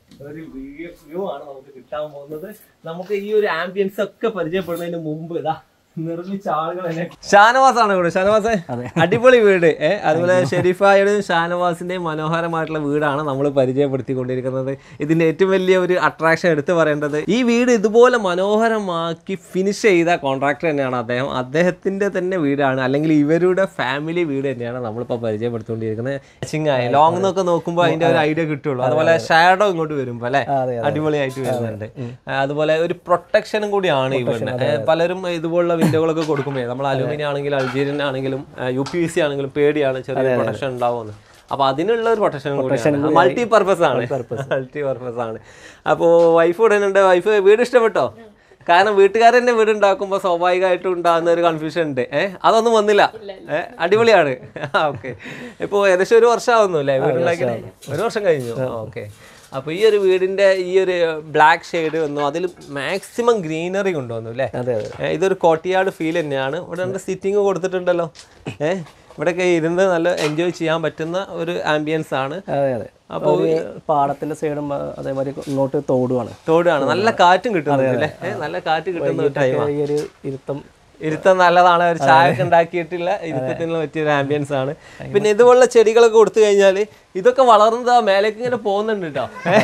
ഒരു വ്യൂ ആണ് നമുക്ക് കിട്ടാൻ പോകുന്നത് നമുക്ക് ഈ ഒരു ആംബിയൻസ് ഒക്കെ പരിചയപ്പെടുന്നതിന് മുമ്പ് ഇതാ നിർമ്മിച്ച ആളുകൾ തന്നെ ഷാനവാസാണ് ഇവിടെ ഷാനവാസേ അടിപൊളി വീട് ഏ അതുപോലെ ഷെരീഫായുടെയും ഷാനവാസിന്റെയും മനോഹരമായിട്ടുള്ള വീടാണ് നമ്മൾ പരിചയപ്പെടുത്തിക്കൊണ്ടിരിക്കുന്നത് ഇതിന്റെ ഏറ്റവും വലിയ ഒരു അട്രാക്ഷൻ എടുത്തു പറയേണ്ടത് ഈ വീട് ഇതുപോലെ മനോഹരമാക്കി ഫിനിഷ് ചെയ്ത കോൺട്രാക്ടർ തന്നെയാണ് അദ്ദേഹം അദ്ദേഹത്തിന്റെ തന്നെ വീടാണ് അല്ലെങ്കിൽ ഇവരുടെ ഫാമിലി വീട് തന്നെയാണ് നമ്മളിപ്പോൾ പരിചയപ്പെടുത്തിക്കൊണ്ടിരിക്കുന്നത് മാച്ചിങ് ആയി ലോങ് എന്നൊക്കെ നോക്കുമ്പോൾ അതിന്റെ ഒരു ഐഡിയ കിട്ടുള്ളൂ അതുപോലെ ഷാഡോ ഇങ്ങോട്ട് വരുമ്പോൾ അല്ലേ അടിപൊളിയായിട്ട് വരുന്നുണ്ട് ആ, അതുപോലെ ഒരു പ്രൊട്ടക്ഷനും കൂടിയാണ് ഇവരുടെ ഏ, പലരും ഇതുപോലുള്ള വിൻഡോകളൊക്കെ കൊടുക്കുമ്പോൾ നമ്മൾ അലൂമിനിയം ആണെങ്കിലും അൾജീരിയൻ ആണെങ്കിലും യു പി വി സി ആണെങ്കിലും പേടിയാണ് ചെറിയ പ്രൊട്ടക്ഷൻ ഉണ്ടാവുമെന്ന് അപ്പൊ അതിനുള്ള ഒരു പ്രൊട്ടക്ഷൻ കൂടിയാണ് മൾട്ടി പർപ്പസ് ആണ് മൾട്ടി പർപ്പസ് ആണ് അപ്പോൾ വൈഫ് ഉടനുണ്ട് വൈഫ് വീട് ഇഷ്ടപ്പെട്ടോ കാരണം വീട്ടുകാരൻ്റെ വീട് ഉണ്ടാക്കുമ്പോൾ സ്വാഭാവികമായിട്ടും ഉണ്ടാകുന്ന ഒരു കൺഫ്യൂഷൻ ഉണ്ട് ഏഹ് അതൊന്നും വന്നില്ല ഏഹ് അടിപൊളിയാണ് ഓക്കെ ഇപ്പോൾ ഏകദേശം ഒരു വർഷം ആവുന്നു അല്ലേ വീടുണ്ടാക്കി ഒരു വർഷം കഴിഞ്ഞു ഓക്കെ അപ്പോൾ ഈ ഒരു വീടിന്റെ ഈ ഒരു ബ്ലാക്ക് ഷെയ്ഡ് വന്നു അതിൽ മാക്സിമം ഗ്രീനറി കൊണ്ടുവന്നു അല്ലേ അതെ അതെ ഏ, ഇതൊരു കോട്ടിയാട് ഫീൽ തന്നെയാണ് ഇവിടെ രണ്ട് സിറ്റിംഗ് കൊടുത്തിട്ടുണ്ടല്ലോ ഏഹ് ഇവിടെയൊക്കെ ഇരുന്ന് നല്ല എൻജോയ് ചെയ്യാൻ പറ്റുന്ന ഒരു ആംബിയൻസ് ആണ് അതെ അതെ അപ്പോൾ പാടത്തിന്റെ സൈഡും അതേമാതിരി ഇങ്ങോട്ട് തോടുമാണ് തോടാണ് നല്ല കാറ്റും കിട്ടുന്നുണ്ട് അല്ലേ ഏ, നല്ല കാറ്റ് കിട്ടുന്ന ഒരു ടൈമാണ് ഈ ഒരു ഇരുത്തം ഇരുത്തം നല്ലതാണ് ഒരു ചായ ഒക്കെ ഉണ്ടാക്കിയിട്ടുള്ള ഇരുത്തത്തിന് പറ്റിയ ഒരു ആംബിയൻസ് ആണ് പിന്നെ ഇതുപോലുള്ള ചെടികളൊക്കെ കൊടുത്തു കഴിഞ്ഞാൽ ഇതൊക്കെ വളർന്നത് ആ മേലേക്ക് ഇങ്ങനെ പോകുന്നുണ്ട് കേട്ടോ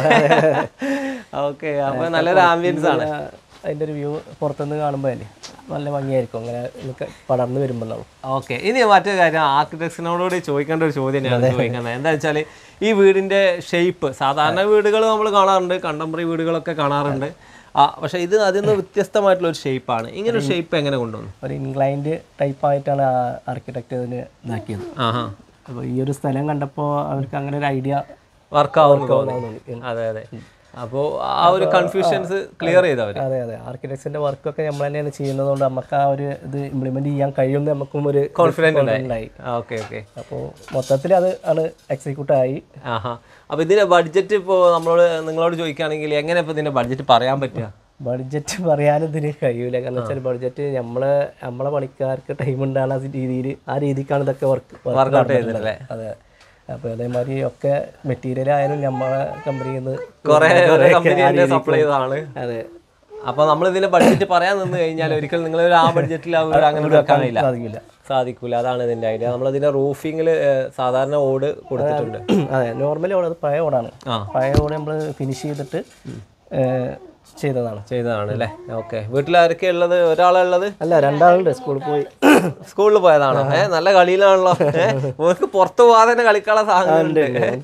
ഓക്കെ അപ്പൊ നല്ലൊരു ആംബിയൻസ് ആണ് ആ, അതിന്റെ ഒരു വ്യൂ പുറത്തുനിന്ന് കാണുമ്പോൾ തന്നെ നല്ല ഭംഗിയായിരിക്കും അങ്ങനെ നമുക്ക് പടർന്നു വരുമ്പോൾ നമ്മൾ ഓക്കെ ഇനി മറ്റൊരു കാര്യം ആർക്കിടെക്ട്സിനോടുകൂടി ചോദിക്കേണ്ട ഒരു ചോദ്യം തന്നെയാണ് ചോദിക്കുന്നത് എന്താ വെച്ചാൽ ഈ വീടിന്റെ ഷേപ്പ് സാധാരണ വീടുകൾ നമ്മൾ കാണാറുണ്ട് കണ്ടംപററി വീടുകളൊക്കെ കാണാറുണ്ട് ആ പക്ഷെ ഇത് അതിൽ നിന്ന് വ്യത്യസ്തമായിട്ടുള്ള ഒരു ഷേപ്പാണ് ഇങ്ങനെ ഒരു ഷേപ്പ് എങ്ങനെ കൊണ്ടുവന്നു ഒരു ഇൻക്ലൈൻഡ് ടൈപ്പ് ആയിട്ടാണ് ആർക്കിടെക്ട് ഇതിന് ഇതാക്കിയത് ആഹാ അപ്പോൾ ഈ ഒരു സ്ഥലം കണ്ടപ്പോൾ അവർക്ക് അങ്ങനെ ഒരു ഐഡിയ വർക്ക് ആവുന്നു അതെ അതെ അപ്പോൾ ആ ഒരു കൺഫ്യൂഷൻസ് ക്ലിയർ ചെയ്തവർ അതെ അതെ ആർക്കിടെക്ട്സിന്റെ വർക്കൊക്കെ നമ്മൾ തന്നെയാണ് ചെയ്യുന്നതുകൊണ്ട് നമുക്ക് ആ ഒരു ഇത് ഇംപ്ലിമെന്റ് ചെയ്യാൻ കഴിയുമെന്ന് നമുക്കും ഒരു കോൺഫിഡൻറ്റ് ഉണ്ടായി ഓക്കെ ഓക്കെ അപ്പോൾ മൊത്തത്തിൽ അത് ആണ് എക്സിക്യൂട്ട് ആയി ആഹാ അപ്പൊ ഇതിന്റെ ബഡ്ജറ്റ് ഇപ്പോൾ നമ്മളോട് നിങ്ങളോട് ചോദിക്കുകയാണെങ്കിൽ എങ്ങനെ ഇപ്പൊ ഇതിന്റെ ബഡ്ജറ്റ് പറയാൻ പറ്റുക ബഡ്ജറ്റ് പറയാനും ഇതിന് കഴിയൂല കാരണം വെച്ചാൽ ബഡ്ജറ്റ് നമ്മളെ നമ്മളെ പണിക്കാർക്ക് ടൈം ഉണ്ടാകുന്ന രീതിയിൽ ആ രീതിക്കാണ് ഇതൊക്കെ വർക്ക് വർക്കൗട്ട് ചെയ്തിട്ടല്ലേ അതെ അപ്പോൾ അതേമാതിരി ഒക്കെ മെറ്റീരിയൽ ആയാലും നമ്മളെ കമ്പനിയിൽ നിന്ന് കുറെ കമ്പനി സപ്ലൈ ചെയ്തതാണ് അതെ അപ്പൊ നമ്മൾ ഇതിന്റെ ബഡ്ജറ്റ് പറയാൻ നിന്ന് കഴിഞ്ഞാൽ ഒരിക്കലും നിങ്ങൾ ഒരു ആ ബഡ്ജറ്റിൽ ആ വീട് അങ്ങനെ വെക്കാനില്ല സാധിക്കില്ല സാധിക്കൂല അതാണ് ഇതിന്റെ ഐഡിയ നമ്മൾ ഇതിന്റെ റൂഫിങ്ങിൽ സാധാരണ ഓട് കൊടുത്തിട്ടുണ്ട് അതെ നോർമലി ഓട് അത് പഴയ ഓടാണ് ആ. പഴയ ഓട് നമ്മൾ ഫിനിഷ് ചെയ്തിട്ട് ഏഹ്, ചെയ്തതാണ് ചെയ്തതാണ് അല്ലേ ഓക്കെ വീട്ടിൽ ആരൊക്കെ ഉള്ളത് ഒരാളെ ഉള്ളത് അല്ല രണ്ടാളുണ്ട് സ്കൂളിൽ പോയി സ്കൂളിൽ പോയതാണോ ഏ നല്ല കളിയിലാണല്ലോ ഓർക്ക് പുറത്ത് പോകാതെ തന്നെ കളിക്കാനുള്ള സാധനങ്ങളുണ്ട്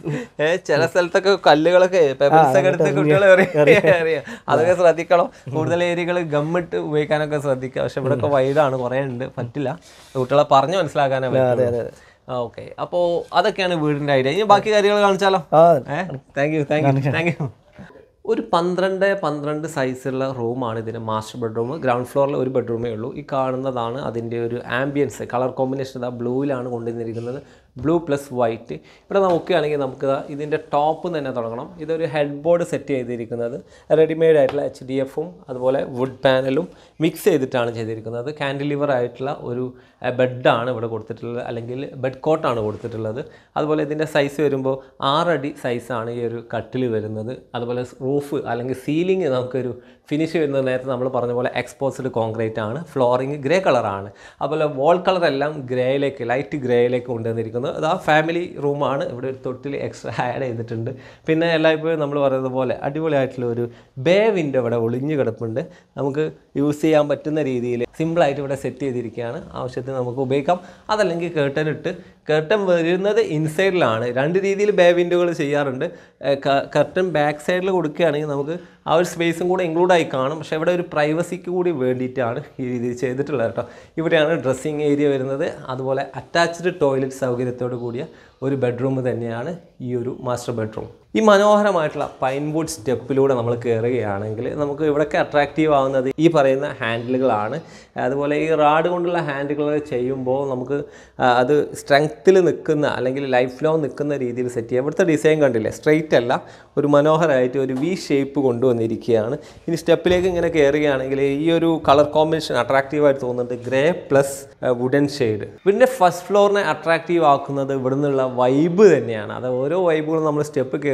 ഏ ചില സ്ഥലത്തൊക്കെ കല്ലുകളൊക്കെ പെപ്പൽസ് ഒക്കെ എടുത്ത് കുട്ടികൾ അറിയാം അതൊക്കെ ശ്രദ്ധിക്കണം കൂടുതൽ ഏരിയകൾ ഗമ്മിട്ട് ഉപയോഗിക്കാനൊക്കെ ശ്രദ്ധിക്കുക പക്ഷെ ഇവിടെ ഒക്കെ വൈഡാണ് കുറേ ഉണ്ട് പറ്റില്ല കുട്ടികളെ പറഞ്ഞു മനസ്സിലാക്കാനേ പറ്റുള്ളൂ ഓക്കെ അപ്പോൾ അതൊക്കെയാണ് വീടിന്റെ ഐഡിയ ഇനി ബാക്കി കാര്യങ്ങൾ കാണിച്ചാലോ ആ thank you thank you thank you ഒരു പന്ത്രണ്ട് പന്ത്രണ്ട് സൈസുള്ള റൂമാണ് ഇതിൻ്റെ മാസ്റ്റർ ബെഡ്റൂം ഗ്രൗണ്ട് ഫ്ലോറിൽ ഒരു ബെഡ്റൂമേ ഉള്ളൂ ഈ കാണുന്നതാണ് അതിൻ്റെ ഒരു ആംബിയൻസ് കളർ കോമ്പിനേഷൻ ഇതാ ബ്ലൂവിലാണ് കൊണ്ടുവന്നിരിക്കുന്നത് ബ്ലൂ പ്ലസ് വൈറ്റ് ഇവിടെ നോക്കുകയാണെങ്കിൽ നമുക്ക് ദാ ഇതിൻ്റെ ടോപ്പ് തന്നെ തുടങ്ങണം ഇതൊരു ഹെഡ് ബോർഡ് സെറ്റ് ചെയ്തിരിക്കുന്നത് റെഡിമെയ്ഡ് ആയിട്ടുള്ള എച്ച് ഡി എഫും അതുപോലെ വുഡ് പാനലും മിക്സ് ചെയ്തിട്ടാണ് ചെയ്തിരിക്കുന്നത് കാൻഡിലിവർ ആയിട്ടുള്ള ഒരു ബെഡാണ് ഇവിടെ കൊടുത്തിട്ടുള്ളത് അല്ലെങ്കിൽ ബെഡ് കോട്ടാണ് കൊടുത്തിട്ടുള്ളത് അതുപോലെ ഇതിൻ്റെ സൈസ് വരുമ്പോൾ ആറടി സൈസാണ് ഈ ഒരു കട്ടിൽ വരുന്നത് അതുപോലെ റൂഫ് അല്ലെങ്കിൽ സീലിംഗ് നമുക്കൊരു ഫിനിഷ് വരുന്നത് നേരത്തെ നമ്മൾ പറഞ്ഞ പോലെ എക്സ്പോസ്ഡ് കോൺക്രീറ്റ് ആണ് ഫ്ലോറിങ് ഗ്രേ കളറാണ് അതുപോലെ വാൾ കളർ എല്ലാം ഗ്രേയിലേക്ക് ലൈറ്റ് ഗ്രേയിലേക്ക് കൊണ്ടുവന്നിരിക്കുന്നത് അത് ആ ഫാമിലി റൂമാണ് ഇവിടെ ഒരു തൊട്ടിൽ എക്സ്ട്രാ ആഡ് ചെയ്തിട്ടുണ്ട് പിന്നെ എല്ലായ്പ്പോഴും നമ്മൾ പറയുന്നത് പോലെ അടിപൊളിയായിട്ടുള്ള ഒരു ബേ വിൻഡോ ഇവിടെ ഒളിഞ്ഞു കിടപ്പുണ്ട് നമുക്ക് യൂസ് ചെയ്യാൻ പറ്റുന്ന രീതിയിൽ സിമ്പിളായിട്ട് ഇവിടെ സെറ്റ് ചെയ്തിരിക്കുകയാണ് ആവശ്യത്തിന് നമുക്ക് ഉപയോഗിക്കാം അതല്ലെങ്കിൽ കേട്ടൻ ഇട്ട് കർട്ടൻ വരുന്നത് ഇൻസൈഡിലാണ് രണ്ട് രീതിയിൽ ബേ വിൻഡോകൾ ചെയ്യാറുണ്ട് കർട്ടൻ ബാക്ക് സൈഡിൽ കൊടുക്കുകയാണെങ്കിൽ നമുക്ക് ആ ഒരു സ്പേസും കൂടെ ഇൻക്ലൂഡ് ആയി കാണും പക്ഷേ ഇവിടെ ഒരു പ്രൈവസിക്ക് കൂടി വേണ്ടിയിട്ടാണ് ഈ രീതിയിൽ ചെയ്തിട്ടുള്ളത് കേട്ടോ ഇവിടെയാണ് ഡ്രസ്സിങ് ഏരിയ വരുന്നത് അതുപോലെ അറ്റാച്ച്ഡ് ടോയ്ലറ്റ് സൗകര്യത്തോട് കൂടിയ ഒരു ബെഡ്റൂം തന്നെയാണ് ഈ ഒരു മാസ്റ്റർ ബെഡ്റൂം ഈ മനോഹരമായിട്ടുള്ള പൈൻവുഡ് സ്റ്റെപ്പിലൂടെ നമ്മൾ കയറുകയാണെങ്കിൽ നമുക്ക് ഇവിടെയൊക്കെ അട്രാക്റ്റീവ് ആവുന്നത് ഈ പറയുന്ന ഹാൻഡിലുകളാണ് അതുപോലെ ഈ റാഡ് കൊണ്ടുള്ള ഹാൻഡിലുകൾ ചെയ്യുമ്പോൾ നമുക്ക് ആ, അത് സ്ട്രെങ്ത്തിൽ നിൽക്കുന്ന അല്ലെങ്കിൽ ലൈഫ് ലോങ് നിൽക്കുന്ന രീതിയിൽ സെറ്റ് ചെയ്യാം ഇവിടുത്തെ ഡിസൈൻ കണ്ടില്ലേ സ്ട്രെയിറ്റ് അല്ല ഒരു മനോഹരമായിട്ട് ഒരു വി ഷേപ്പ് കൊണ്ടുവന്നിരിക്കുകയാണ് ഇനി സ്റ്റെപ്പിലേക്ക് ഇങ്ങനെ കയറുകയാണെങ്കിൽ ഈ ഒരു കളർ കോമ്പിനേഷൻ അട്രാക്റ്റീവായിട്ട് തോന്നുന്നുണ്ട് ഗ്രേ പ്ലസ് വുഡൻ ഷെയ്ഡ് പിന്നെ ഫസ്റ്റ് ഫ്ലോറിനെ അട്രാക്റ്റീവ് ആക്കുന്നത് ഇവിടെ നിന്നുള്ള വൈബ് തന്നെയാണ് അത് ഓരോ വൈബുകളും നമ്മൾ സ്റ്റെപ്പ് കയറി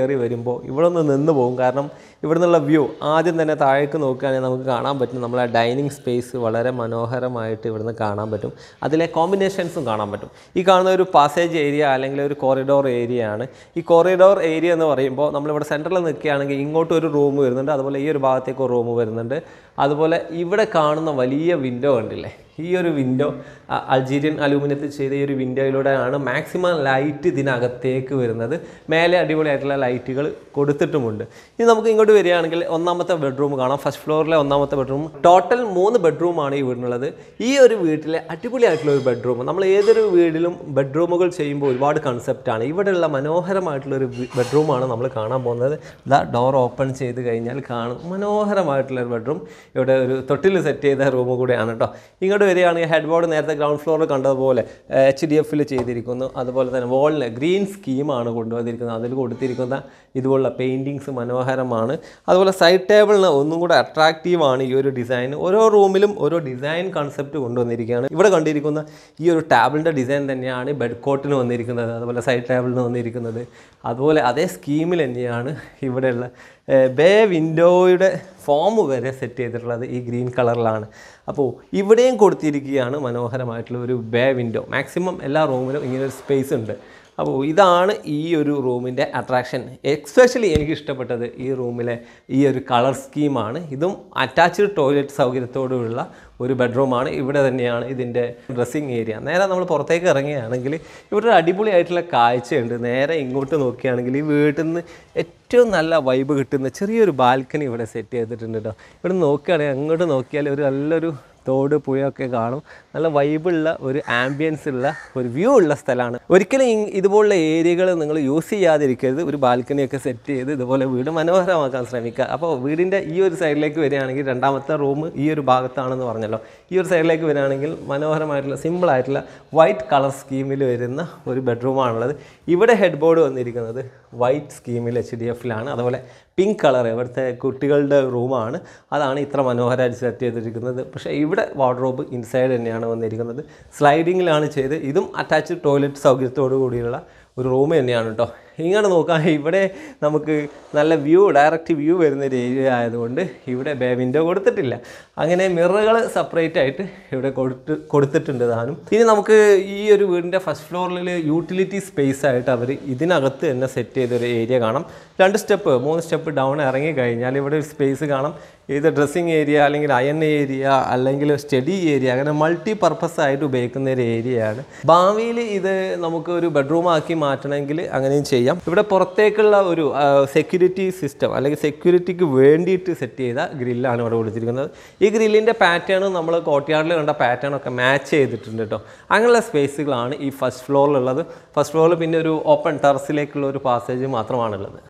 കയറി വരുമ്പോൾ ഇവിടെ നിന്ന് നിന്ന് പോകും കാരണം ഇവിടെ നിന്നുള്ള വ്യൂ ആദ്യം തന്നെ താഴേക്ക് നോക്കുകയാണെങ്കിൽ നമുക്ക് കാണാൻ പറ്റും നമ്മളെ ഡൈനിങ് സ്പേസ് വളരെ മനോഹരമായിട്ട് ഇവിടുന്ന് കാണാൻ പറ്റും അതിലെ കോമ്പിനേഷൻസും കാണാൻ പറ്റും ഈ കാണുന്ന ഒരു പാസേജ് ഏരിയ അല്ലെങ്കിൽ ഒരു കോറിഡോർ ഏരിയ ആണ് ഈ കോറിഡോർ ഏരിയ എന്ന് പറയുമ്പോൾ നമ്മളിവിടെ സെൻറ്ററിൽ നിൽക്കുകയാണെങ്കിൽ ഇങ്ങോട്ട് ഒരു റൂം വരുന്നുണ്ട് അതുപോലെ ഈ ഒരു ഭാഗത്തേക്ക് ഒരു റൂം വരുന്നുണ്ട് അതുപോലെ ഇവിടെ കാണുന്ന വലിയ വിൻഡോ കണ്ടില്ലേ ഈ ഒരു വിൻഡോ അൾജീരിയൻ അലൂമിനിയത്തിൽ ചെയ്ത ഈ ഒരു വിൻഡോയിലൂടെയാണ് മാക്സിമം ലൈറ്റ് ഇതിനകത്തേക്ക് വരുന്നത് മേലെ അടിപൊളിയായിട്ടുള്ള ലൈറ്റുകൾ കൊടുത്തിട്ടുമുണ്ട് ഇനി നമുക്ക് ഇങ്ങോട്ട് വരികയാണെങ്കിൽ ഒന്നാമത്തെ ബെഡ്റൂം കാണാം ഫസ്റ്റ് ഫ്ലോറിലെ ഒന്നാമത്തെ ബെഡ്റൂം ടോട്ടൽ മൂന്ന് ബെഡ്റൂമാണ് ഈ വീടിനുള്ളത് ഈ ഒരു വീട്ടിലെ അടിപൊളിയായിട്ടുള്ള ഒരു ബെഡ്റൂം നമ്മൾ ഏതൊരു വീടിലും ബെഡ്റൂമുകൾ ചെയ്യുമ്പോൾ ഒരുപാട് കൺസെപ്റ്റാണ് ഇവിടെയുള്ള മനോഹരമായിട്ടുള്ള ഒരു ബെഡ്റൂമാണ് നമ്മൾ കാണാൻ പോകുന്നത് ഇതാ ഡോർ ഓപ്പൺ ചെയ്ത് കഴിഞ്ഞാൽ കാണും മനോഹരമായിട്ടുള്ള ഒരു ബെഡ്റൂം ഇവിടെ ഒരു തൊട്ടിൽ സെറ്റ് ചെയ്ത റൂം കൂടെയാണ് കേട്ടോ ഇങ്ങോട്ട് വരികയാണെങ്കിൽ ഹെഡ് ബോർഡ് നേരത്തെ ഗ്രൗണ്ട് ഫ്ലോറിൽ കണ്ടതുപോലെ എച്ച് ഡി എഫിൽ ചെയ്തിരിക്കുന്നു അതുപോലെ തന്നെ വോളിന് ഗ്രീൻ സ്കീമാണ് കൊണ്ടുവന്നിരിക്കുന്നത് അതിൽ കൊടുത്തിരിക്കുന്ന ഇതുപോലുള്ള പെയിൻറ്റിങ്സ് മനോഹരമാണ് അതുപോലെ സൈഡ് ടേബിളിന് ഒന്നും കൂടെ അട്രാക്റ്റീവാണ് ഈ ഒരു ഡിസൈൻ ഓരോ റൂമിലും ഓരോ ഡിസൈൻ കൺസെപ്റ്റ് കൊണ്ടുവന്നിരിക്കുകയാണ് ഇവിടെ കണ്ടിരിക്കുന്ന ഈ ഒരു ടേബിളിൻ്റെ ഡിസൈൻ തന്നെയാണ് ബെഡ് കോട്ടിന് വന്നിരിക്കുന്നത് അതുപോലെ സൈഡ് ടേബിളിന് വന്നിരിക്കുന്നത് അതുപോലെ അതേ സ്കീമിൽ തന്നെയാണ് ഇവിടെയുള്ള ഏഹ്, ബേ വിൻഡോയുടെ ഫോം വരെ സെറ്റ് ചെയ്തിട്ടുള്ളത് ഈ ഗ്രീൻ കളറിലാണ് അപ്പോൾ ഇവിടെയും കൊടുത്തിരിക്കുകയാണ് മനോഹരമായിട്ടുള്ള ഒരു ബേ വിൻഡോ മാക്സിമം എല്ലാ റൂമിലും ഇങ്ങനെ ഒരു സ്പേസ് ഉണ്ട് അപ്പോൾ ഇതാണ് ഈ ഒരു റൂമിൻ്റെ അട്രാക്ഷൻ എക്സ്പെഷ്യലി എനിക്ക് ഇഷ്ടപ്പെട്ടത് ഈ റൂമിലെ ഈ ഒരു കളർ സ്കീമാണ് ഇതും അറ്റാച്ച്ഡ് ടോയ്ലറ്റ് സൗകര്യത്തോടുള്ള ഒരു ബെഡ്റൂമാണ് ഇവിടെ തന്നെയാണ് ഇതിൻ്റെ ഡ്രസ്സിങ് ഏരിയ നേരെ നമ്മൾ പുറത്തേക്ക് ഇറങ്ങുകയാണെങ്കിൽ ഇവിടെ ഒരു അടിപൊളിയായിട്ടുള്ള കാഴ്ചയുണ്ട് നേരെ ഇങ്ങോട്ട് നോക്കുകയാണെങ്കിൽ ഈ വീട്ടിൽ നിന്ന് ഏറ്റവും നല്ല വൈബ് കിട്ടുന്ന ചെറിയൊരു ബാൽക്കണി ഇവിടെ സെറ്റ് ചെയ്തിട്ടുണ്ട് കേട്ടോ ഇവിടെ നോക്കുകയാണെങ്കിൽ അങ്ങോട്ട് നോക്കിയാൽ ഒരു നല്ലൊരു തോട് പുഴയൊക്കെ കാണും നല്ല വൈബുള്ള ഒരു ആംബിയൻസ് ഉള്ള ഒരു വ്യൂ ഉള്ള സ്ഥലമാണ് ഒരിക്കലും ഇ- ഇതുപോലുള്ള ഏരിയകൾ നിങ്ങൾ യൂസ് ചെയ്യാതിരിക്കരുത് ഒരു ബാൽക്കണിയൊക്കെ സെറ്റ് ചെയ്ത് ഇതുപോലെ വീട് മനോഹരമാക്കാൻ ശ്രമിക്കുക അപ്പോൾ വീടിൻ്റെ ഈ ഒരു സൈഡിലേക്ക് വരികയാണെങ്കിൽ രണ്ടാമത്തെ റൂം ഈ ഒരു ഭാഗത്താണെന്ന് പറഞ്ഞല്ലോ ഈ ഒരു സൈഡിലേക്ക് വരികയാണെങ്കിൽ മനോഹരമായിട്ടുള്ള സിമ്പിളായിട്ടുള്ള വൈറ്റ് കളർ സ്കീമിൽ വരുന്ന ഒരു ബെഡ്റൂമാണുള്ളത് ഇവിടെ ഹെഡ് ബോർഡ് വന്നിരിക്കുന്നത് വൈറ്റ് സ്കീമിൽ എച്ച് ഡി എഫിലാണ് അതുപോലെ പിങ്ക് കളർ ഇവിടുത്തെ കുട്ടികളുടെ റൂമാണ് അതാണ് ഇത്ര മനോഹരമായിട്ട് സെറ്റ് ചെയ്തിരിക്കുന്നത് പക്ഷേ ഇവിടെ വാർഡ്രോബ് ഇൻസൈഡ് തന്നെയാണ് വന്നിരിക്കുന്നത് സ്ലൈഡിങ്ങിലാണ് ചെയ്ത് ഇതും അറ്റാച്ച്ഡ് ടോയ്ലറ്റ് സൗകര്യത്തോടു കൂടിയുള്ള ഒരു റൂം തന്നെയാണ് കേട്ടോ ഇങ്ങനെ നോക്കാം ഇവിടെ നമുക്ക് നല്ല വ്യൂ ഡയറക്റ്റ് വ്യൂ വരുന്ന ഒരു ഏരിയ ആയതുകൊണ്ട് ഇവിടെ ബേ വിൻഡോ കൊടുത്തിട്ടില്ല അങ്ങനെ മിററുകൾ സെപ്പറേറ്റ് ആയിട്ട് ഇവിടെ കൊടുത്ത് കൊടുത്തിട്ടുണ്ട് താനും ഇനി നമുക്ക് ഈ ഒരു വീടിൻ്റെ ഫസ്റ്റ് ഫ്ലോറിൽ യൂട്ടിലിറ്റി സ്പേസ് ആയിട്ട് അവർ ഇതിനകത്ത് തന്നെ സെറ്റ് ചെയ്തൊരു ഏരിയ കാണാം രണ്ട് സ്റ്റെപ്പ് മൂന്ന് സ്റ്റെപ്പ് ഡൗൺ ഇറങ്ങി കഴിഞ്ഞാൽ ഇവിടെ ഒരു സ്പേസ് കാണാം ഇത് ഡ്രസ്സിങ് ഏരിയ അല്ലെങ്കിൽ അയൺ ഏരിയ അല്ലെങ്കിൽ സ്റ്റഡി ഏരിയ അങ്ങനെ മൾട്ടി പർപ്പസ് ആയിട്ട് ഉപയോഗിക്കുന്ന ഒരു ഏരിയയാണ് ഭാവിയിൽ ഇത് നമുക്ക് ഒരു ബെഡ്റൂം ആക്കി മാറ്റണമെങ്കിൽ അങ്ങനെയും ചെയ്യാം ഇവിടെ പുറത്തേക്കുള്ള ഒരു സെക്യൂരിറ്റി സിസ്റ്റം അല്ലെങ്കിൽ സെക്യൂരിറ്റിക്ക് വേണ്ടിയിട്ട് സെറ്റ് ചെയ്ത ഗ്രില്ലാണ് ഇവിടെ കൊടുത്തിരിക്കുന്നത് ഈ ഗ്രില്ലിൻ്റെ പാറ്റേൺ നമ്മൾ കോട്ടയാടിൽ കണ്ട പാറ്റേൺ ഒക്കെ മാച്ച് ചെയ്തിട്ടുണ്ട് കേട്ടോ അങ്ങനെയുള്ള സ്പേസുകളാണ് ഈ ഫസ്റ്റ് ഫ്ലോറിലുള്ളത് ഫസ്റ്റ് ഫ്ലോറിൽ പിന്നെ ഒരു ഓപ്പൺ ടെറസിലേക്കുള്ള ഒരു പാസേജ് മാത്രമാണുള്ളത്